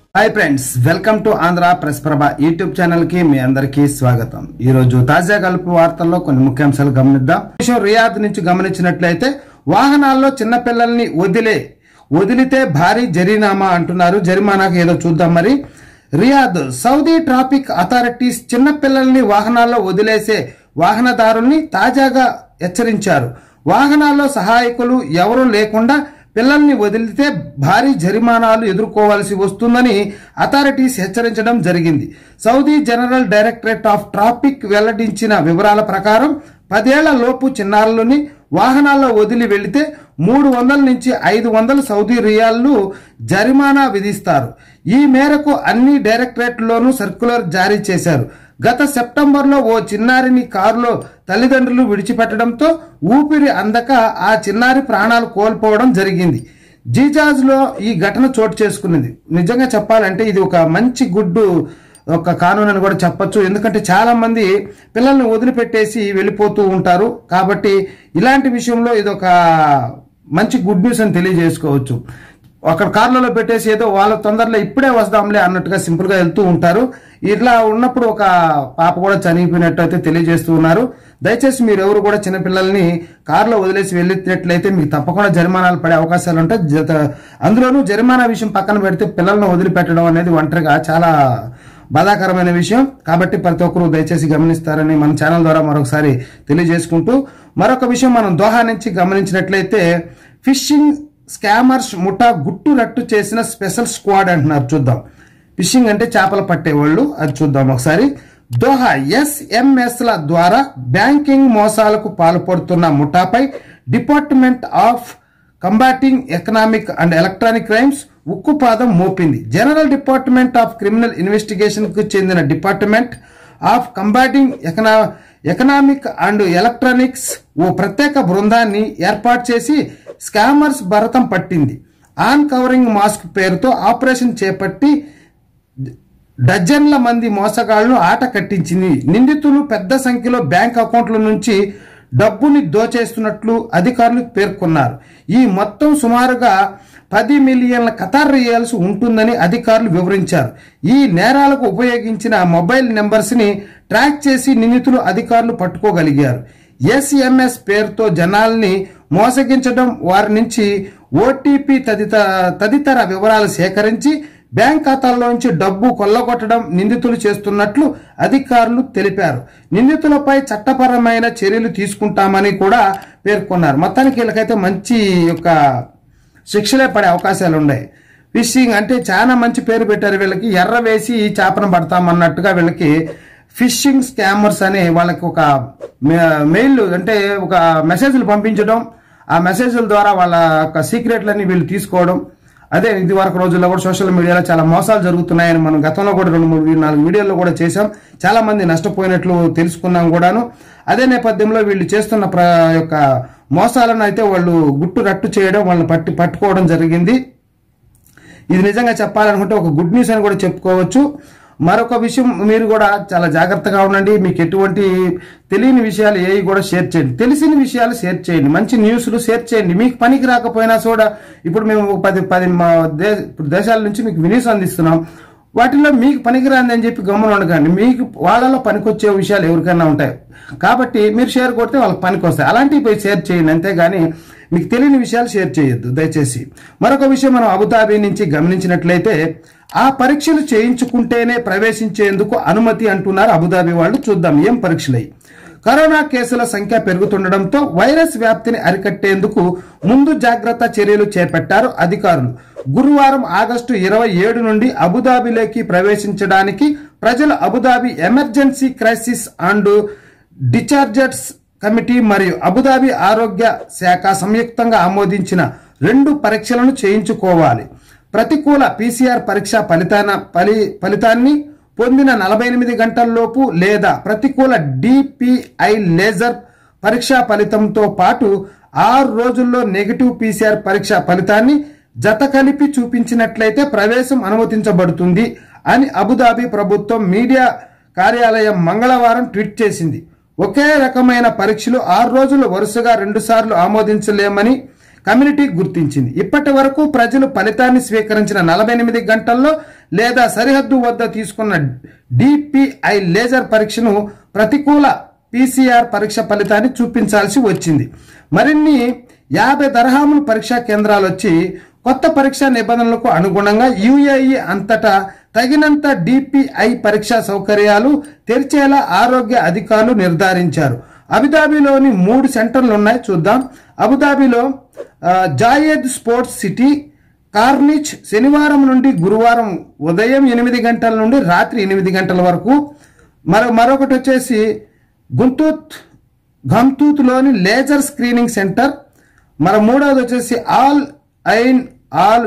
hi friends welcome to Andhra press Prabha YouTube channel కి మీ అందరికీ స్వాగతం ఈ రోజు తాజా కలుపు వార్తల్లో కొన్ని ముఖ్యాంశాలు గమనిద్దాం విషయం రియాద్ నుంచి గమనించినట్లయితే వాహనాల్లో చిన్నపిల్లల్ని వదిలే వదిలితే భారీ జరినామా అంటున్నారు జరిమానాకు ఏదో చూద్దాం మరి రియాద్ సౌదీ ట్రాఫిక్ అథారిటీస్ చిన్నపిల్లల్ని వాహనాల్లో వదిలేసే వాహనదారుల్ని తాజాగా హెచ్చరించారు వాహనాల్లో సహాయకులు ఎవరూ లేకుండా పిల్లల్ని వదిలితే భారీ జరిమానాలు ఎదుర్కోవాల్సి వస్తుందని అథారిటీస్ హెచ్చరించడం జరిగింది Saudi general directorate of traffic వెల్లడించిన వివరాల ప్రకారం పదేళ్ల లోపు చిన్నారులని వాహనాల్లో వదిలి వెళితే మూడు వందల నుంచి ఐదు వందల సౌదీ రియాల్లు జరిమానా విధిస్తారు ఈ మేరకు అన్ని డైరెక్టరేట్లోనూ సర్క్యులర్ జారీ చేశారు గత సెప్టెంబర్లో ఓ చిన్నారిని కారులో తల్లిదండ్రులు విడిచిపెట్టడంతో ఊపిరి అందక ఆ చిన్నారి ప్రాణాలు కోల్పోవడం జరిగింది జీజాజ్లో ఈ ఘటన చోటు చేసుకున్నది నిజంగా చెప్పాలంటే ఇది ఒక మంచి గుడ్డు ఒక కానూన్ అని కూడా చెప్పొచ్చు ఎందుకంటే చాలా మంది పిల్లల్ని వదిలిపెట్టేసి వెళ్ళిపోతూ ఉంటారు కాబట్టి ఇలాంటి విషయంలో ఇది ఒక మంచి గుడ్ న్యూస్ అని తెలియజేసుకోవచ్చు అక్కడ కార్లలో పెట్టేసి ఏదో వాళ్ళ తొందరలో ఇప్పుడే వస్తాంలే అన్నట్టుగా సింపుల్ గా వెళ్తూ ఉంటారు ఇట్లా ఉన్నప్పుడు ఒక పాప కూడా చనిపోయినట్టు అయితే తెలియజేస్తూ ఉన్నారు దయచేసి మీరు ఎవరు కూడా చిన్నపిల్లల్ని కారులో వదిలేసి వెళ్ళినట్లయితే మీకు తప్పకుండా జరిమానాలు పడే అవకాశాలు ఉంటాయి జత- అందులోనూ జరిమానా విషయం పక్కన పెడితే పిల్లల్ని వదిలిపెట్టడం అనేది ఒంటరిగా చాలా బాధాకరమైన విషయం కాబట్టి ప్రతి ఒక్కరూ దయచేసి గమనిస్తారని మన ఛానల్ ద్వారా మరొకసారి తెలియజేసుకుంటూ మరొక విషయం మనం దోహా నుంచి గమనించినట్లయితే ఫిషింగ్ స్కామర్స్ ముఠా గుట్టు రట్టు చేసిన స్పెషల్ స్క్వాడ్ అంటున్నారు చూద్దాం ఫిషింగ్ అంటే చేపలు పట్టేవాళ్ళు అది చూద్దాం ఒకసారి దోహా ఎస్ఎంఎస్ల ద్వారా బ్యాంకింగ్ మోసాలకు పాల్పడుతున్న ముఠాపై department of combating economic and electronic crimes ఉక్కుపాదం మోపింది general department of criminal investigation కు చెందిన డిపార్ట్మెంట్ ఆఫ్ కంబాటింగ్ ఎకనా ఎకనామిక్ అండ్ ఎలక్ట్రానిక్స్ ఓ ప్రత్యేక బృందాన్ని ఏర్పాటు చేసి స్కామర్స్ భరతం పట్టింది ఆన్ కవరింగ్ మాస్క్ పేరుతో ఆపరేషన్ చేపట్టి డజన్ల మంది మోసగాళ్లను ఆట కట్టించింది నిందితులు పెద్ద సంఖ్యలో బ్యాంక్ అకౌంట్ల నుంచి డబ్బుని దోచేస్తున్నట్లు అధికారులు పేర్కొన్నారు ఈ మొత్తం సుమారుగా పది మిలియన్ల ఖతార్ రియాల్స్ ఉంటుందని అధికారులు వివరించారు ఈ నేరాలకు ఉపయోగించిన మొబైల్ నెంబర్స్ ని ట్రాక్ చేసి నిందితులు అధికారులు పట్టుకోగలిగారు ఎస్ఎంఎస్ పేరుతో జనాల్ని మోసగించడం వారి నుంచి ఓటీపీ తదితర తదితర వివరాలు సేకరించి బ్యాంక్ ఖాతాల్లోంచి డబ్బు కొల్లగొట్టడం నిందితులు చేస్తున్నట్లు అధికారులు తెలిపారు నిందితులపై చట్టపరమైన చర్యలు తీసుకుంటామని కూడా పేర్కొన్నారు మొత్తానికి వీళ్ళకైతే మంచి యొక్క శిక్షలే పడే అవకాశాలు ఉన్నాయి ఫిషింగ్ అంటే చాలా మంచి పేరు పెట్టారు వీళ్ళకి ఎర్ర వేసి చేపను పడతామన్నట్టుగా వీళ్ళకి ఫిషింగ్ స్కామర్స్ అని వాళ్ళకి ఒక మె- మెయిల్ అంటే ఒక మెసేజ్లు పంపించడం ఆ మెసేజ్ల ద్వారా వాళ్ళ యొక్క సీక్రెట్లన్నీ వీళ్ళు తీసుకోవడం అదే ఇది వరకు రోజుల్లో కూడా సోషల్ మీడియాలో చాలా మోసాలు జరుగుతున్నాయని మనం గతంలో కూడా రెండు మూడు నాలుగు వీడియోల్లో కూడా చేశాం చాలా మంది నష్టపోయినట్లు తెలుసుకున్నాం కూడాను అదే నేపథ్యంలో వీళ్ళు చేస్తున్న ప్ర యొక్క మోసాలను అయితే వాళ్ళు గుట్టు రట్టు చేయడం వాళ్ళని పట్టి పట్టుకోవడం జరిగింది ఇది నిజంగా చెప్పాలనుకుంటే ఒక గుడ్ న్యూస్ అని కూడా చెప్పుకోవచ్చు మరొక విషయం మీరు కూడా చాలా జాగ్రత్తగా ఉండండి మీకు ఎటువంటి తెలియని విషయాలు ఏవి కూడా షేర్ చేయండి తెలిసిన విషయాలు షేర్ చేయండి మంచి న్యూస్లు షేర్ చేయండి మీకు పనికి రాకపోయినా కూడా ఇప్పుడు మేము ఒక పది పది మా దే ఇప్పుడు దేశాల నుంచి మీకు వినీస్ అందిస్తున్నాం వాటిలో మీకు పనికిరాంది అని చెప్పి గమనం ఉండకండి మీకు వాళ్ళలో పనికొచ్చే విషయాలు ఎవరికైనా ఉంటాయి కాబట్టి మీరు షేర్ కొడితే వాళ్ళకి పనికి వస్తాయి అలాంటివి పోయి షేర్ చేయండి అంతేగాని మీకు తెలియని విషయాలు షేర్ చేయొద్దు దయచేసి మరొక విషయం మనం అబుదాబి నుంచి గమనించినట్లయితే ఆ పరీక్షలు చేయించుకుంటేనే ప్రవేశించేందుకు అనుమతి అంటున్నారు అబుదాబి వాళ్ళు చూద్దాం ఏం పరీక్షలై కరోనా కేసుల సంఖ్య పెరుగుతుండటంతో వైరస్ వ్యాప్తిని అరికట్టేందుకు ముందు జాగ్రత్త చర్యలు చేపట్టారు అధికారులు గురువారం ఆగస్టు ఇరవై ఏడు నుండి అబుదాబిలోకి ప్రవేశించడానికి ప్రజలు Abu Dhabi emergency crisis and disasters committee మరియు అబుదాబి ఆరోగ్య శాఖ సంయుక్తంగా ఆమోదించిన రెండు పరీక్షలను చేయించుకోవాలి ప్రతికూల పీసీఆర్ పరీక్ష ఫలితాన ఫలి ఫలితాన్ని పొందిన నలభై ఎనిమిది గంటల్లోపు లేదా ప్రతికూల డిపిఐ లేజర్ పరీక్షా ఫలితంతో పాటు ఆరు రోజుల్లో నెగిటివ్ పీసీఆర్ పరీక్ష ఫలితాన్ని జత కలిపి చూపించినట్లయితే ప్రవేశం అనుమతించబడుతుంది అని అబుదాబి ప్రభుత్వం మీడియా కార్యాలయం మంగళవారం ట్వీట్ చేసింది ఒకే రకమైన పరీక్షలు ఆరు రోజులు వరుసగా రెండుసార్లు ఆమోదించలేమని కమ్యూనిటీ గుర్తించింది ఇప్పటి వరకు ప్రజలు ఫలితాన్ని స్వీకరించిన నలభై ఎనిమిది గంటల్లో లేదా సరిహద్దు వద్ద తీసుకున్న డిపిఐ లేజర్ పరీక్షను ప్రతికూల పీసీఆర్ పరీక్ష ఫలితాన్ని చూపించాల్సి వచ్చింది మరిన్ని యాభై దరహాములు పరీక్షా కేంద్రాలు వచ్చి కొత్త పరీక్షా నిబంధనలకు అనుగుణంగా యుఏఈ అంతటా తగినంత డిపిఐ పరీక్షా సౌకర్యాలు తెరిచేలా ఆరోగ్య అధికారులు నిర్ధారించారు అబుదాబిలోని మూడు సెంటర్లు ఉన్నాయి చూద్దాం అబుదాబిలో ఆ, జాయేద్ స్పోర్ట్స్ సిటీ కార్నిచ్ శనివారం నుండి గురువారం ఉదయం ఎనిమిది గంటల నుండి రాత్రి ఎనిమిది గంటల వరకు మరో మరొకటి వచ్చేసి గుంతూత్ గంతూత్లోని లేజర్ స్క్రీనింగ్ సెంటర్ మరి మూడవది వచ్చేసి Al Ain Al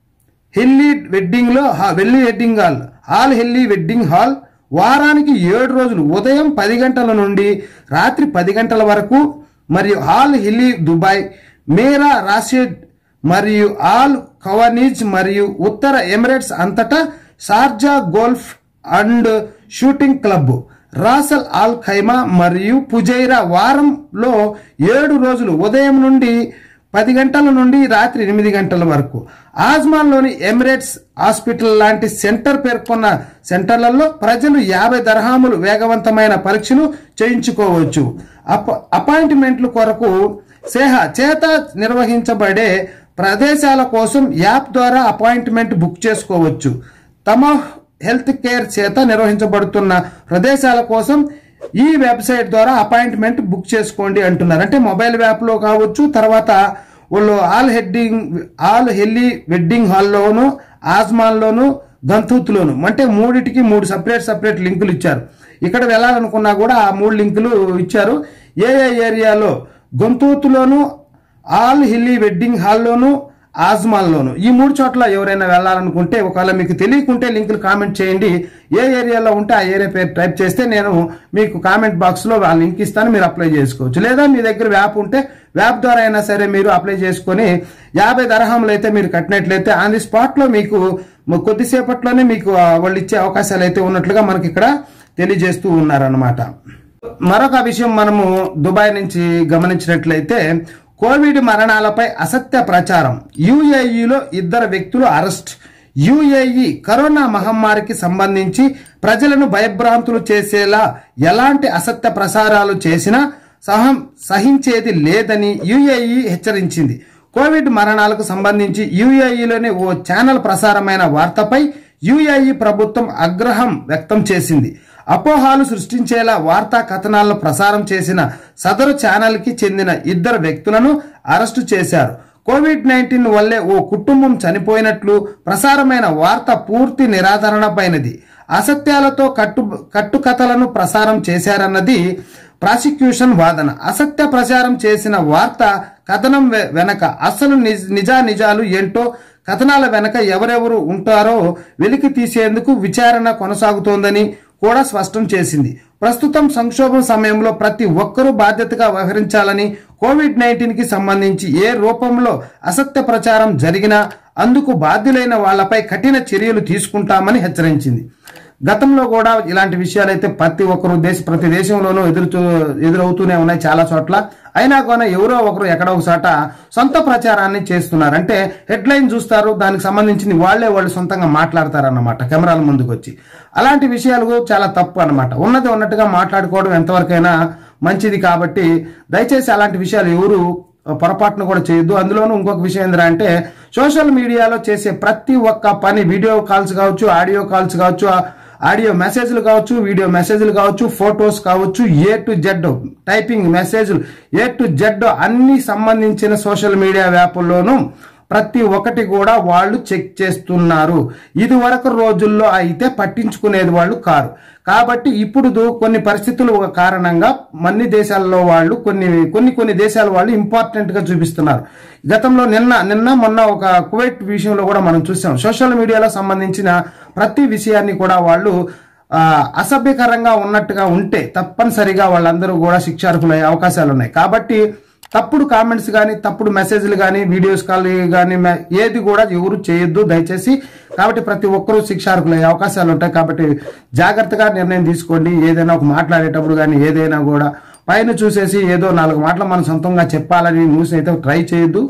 Hili wedding లో Hili wedding hall hall Hili wedding hall వారానికి ఏడు రోజులు ఉదయం పది గంటల నుండి రాత్రి పది గంటల వరకు మరియు హాల్ హిల్లీ దుబాయ్ మేరా రాషిడ్ మరియు ఆల్ కవనీజ్ మరియు ఉత్తర ఎమిరేట్స్ అంతటా Sharjah golf and shooting club Ras Al Khaimah మరియు పుజైరా వారంలో ఏడు రోజులు ఉదయం నుండి పది గంటల నుండి రాత్రి ఎనిమిది గంటల వరకు ఆజ్మాన్లోని ఎమిరేట్స్ హాస్పిటల్ లాంటి సెంటర్ పేర్కొన్న సెంటర్లలో ప్రజలు యాభై దర్హాములు వేగవంతమైన పరీక్షలు చేయించుకోవచ్చు అప అపాయింట్మెంట్ల కొరకు సేహ చేత నిర్వహించబడే ప్రదేశాల కోసం యాప్ ద్వారా అపాయింట్మెంట్ బుక్ చేసుకోవచ్చు తమ హెల్త్ కేర్ చేత నిర్వహించబడుతున్న ప్రదేశాల కోసం ఈ వెబ్సైట్ ద్వారా అపాయింట్మెంట్ బుక్ చేసుకోండి అంటున్నారు అంటే మొబైల్ యాప్లో కావచ్చు తర్వాత వాళ్ళు Al wedding Al Hili wedding హాల్లోను ఆజ్మాన్లోను గంతూత్లోను అంటే మూడిటికి మూడు సపరేట్ సపరేట్ లింకులు ఇచ్చారు ఇక్కడ వెళ్ళాలనుకున్నా కూడా ఆ మూడు లింకులు ఇచ్చారు ఏ ఏ ఏరియాలో గొంతూతులోను ఆల్ హిల్లీ వెడ్డింగ్ హాల్లోను ఆజ్మాల్లోను ఈ మూడు చోట్ల ఎవరైనా వెళ్ళాలనుకుంటే ఒకవేళ మీకు తెలియకుంటే లింకులు కామెంట్ చేయండి ఏ ఏరియాలో ఉంటే ఆ ఏరియా పేరు టైప్ చేస్తే నేను మీకు కామెంట్ బాక్స్లో ఆ లింక్ ఇస్తాను మీరు అప్లై చేసుకోవచ్చు లేదా మీ దగ్గర వ్యాప్ ఉంటే వ్యాప్ ద్వారా అయినా సరే మీరు అప్లై చేసుకొని యాభై దరహాములు అయితే మీరు కట్టినట్లయితే ఆన్ ది స్పాట్లో మీకు మ- కొద్దిసేపట్లోనే మీకు ఆ, వాళ్ళు ఇచ్చే అవకాశాలు అయితే ఉన్నట్లుగా మనకి ఇక్కడ తెలియజేస్తూ ఉన్నారన్నమాట మరొక విషయం మనము దుబాయ్ నుంచి గమనించినట్లయితే కోవిడ్ మరణాలపై అసత్య ప్రచారం యుఏఈలో ఇద్దరు వ్యక్తులు అరెస్ట్ యుఏఈ కరోనా మహమ్మారికి సంబంధించి ప్రజలను భయభ్రాంతులు చేసేలా ఎలాంటి అసత్య ప్రసారాలు చేసినా సహం సహించేది లేదని యుఏఈ హెచ్చరించింది కోవిడ్ మరణాలకు సంబంధించి యుఏఈలోని ఓ ఛానల్ ప్రసారమైన వార్తపై యుఏఈ ప్రభుత్వం ఆగ్రహం వ్యక్తం చేసింది అపోహాలు సృష్టించేలా వార్తా కథనాలను ప్రసారం చేసిన సదరు ఛానల్కి చెందిన ఇద్దరు వ్యక్తులను అరెస్టు చేశారు కోవిడ్ నైన్టీన్ వల్లే ఓ కుటుంబం చనిపోయినట్లు ప్రసారమైన వార్త పూర్తి నిరాధారణపైనది అసత్యాలతో కట్టు కట్టుకథలను ప్రసారం చేశారన్నది ప్రాసిక్యూషన్ వాదన అసత్య ప్రచారం చేసిన వార్త కథనం వె- వెనక అసలు నిజ- నిజానిజాలు ఏంటో కథనాల వెనక ఎవరెవరు ఉంటారో వెలికి తీసేందుకు విచారణ కొనసాగుతోందని కూడా స్పష్టం చేసింది ప్రస్తుతం సంక్షోభం సమయంలో ప్రతి ఒక్కరూ బాధ్యతగా వ్యవహరించాలని కోవిడ్ నైన్టీన్ కి సంబంధించి ఏ రూపంలో అసత్య ప్రచారం జరిగినా అందుకు బాధ్యులైన వాళ్లపై కఠిన చర్యలు తీసుకుంటామని హెచ్చరించింది గతంలో కూడా ఇలాంటి విషయాలు అయితే ప్రతి ఒక్కరు దేశ ప్రతి దేశంలోనూ ఎదురు ఎదురవుతూనే ఉన్నాయి చాలా చోట్ల అయినా కూడా ఎవరో ఒకరు ఎక్కడో ఒక చోట సొంత ప్రచారాన్ని చేస్తున్నారు అంటే హెడ్లైన్ చూస్తారు దానికి సంబంధించింది వాళ్ళే వాళ్ళు సొంతంగా మాట్లాడతారన్నమాట కెమెరాల ముందుకు వచ్చి అలాంటి విషయాలు చాలా తప్పు అన్నమాట ఉన్నది ఉన్నట్టుగా మాట్లాడుకోవడం ఎంతవరకైనా మంచిది కాబట్టి దయచేసి అలాంటి విషయాలు ఎవరు పొరపాటును కూడా చేయొద్దు అందులోనూ ఇంకొక విషయం ఏంటంటే అంటే సోషల్ మీడియాలో చేసే ప్రతి ఒక్క పని వీడియో కాల్స్ కావచ్చు ఆడియో కాల్స్ కావచ్చు ఆడియో మెసేజ్లు కావచ్చు వీడియో మెసేజ్లు కావచ్చు ఫొటోస్ కావచ్చు ఏ టు జెడ్ టైపింగ్ మెసేజ్లు ఏ టు జెడ్ అన్ని సంబంధించిన సోషల్ మీడియా వ్యాపుల్లోనూ ప్రతి ఒక్కటి కూడా వాళ్ళు చెక్ చేస్తున్నారు ఇది వరకు రోజుల్లో అయితే పట్టించుకునేది వాళ్ళు కారు కాబట్టి ఇప్పుడు దు- కొన్ని పరిస్థితులు కారణంగా అన్ని దేశాల్లో వాళ్ళు కొన్ని కొన్ని కొన్ని దేశాల వాళ్ళు ఇంపార్టెంట్ గా చూపిస్తున్నారు గతంలో నిన్న నిన్న మొన్న ఒక కువైట్ విషయంలో కూడా మనం చూసాం సోషల్ మీడియాలో సంబంధించిన ప్రతి విషయాన్ని కూడా వాళ్ళు ఆ, అసభ్యకరంగా ఉన్నట్టుగా ఉంటే తప్పనిసరిగా వాళ్ళందరూ కూడా శిక్షార్హులయ్యే అవకాశాలు ఉన్నాయి కాబట్టి తప్పుడు కామెంట్స్ కానీ తప్పుడు మెసేజ్లు కానీ వీడియోస్ కాల్ కానీ ఏది కూడా ఎవరు చేయొద్దు దయచేసి కాబట్టి ప్రతి ఒక్కరూ శిక్షార్హులయ్యే అవకాశాలు ఉంటాయి కాబట్టి జాగ్రత్తగా నిర్ణయం తీసుకోండి ఏదైనా ఒక మాట్లాడేటప్పుడు కానీ ఏదైనా కూడా పైన చూసేసి ఏదో నాలుగు మాటలు మనం సొంతంగా చెప్పాలని న్యూస్ అయితే ట్రై చేయొద్దు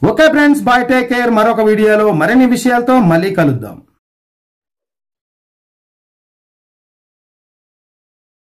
okay friends bye take care మరొక వీడియోలో మరిన్ని విషయాలతో మళ్ళీ కలుద్దాం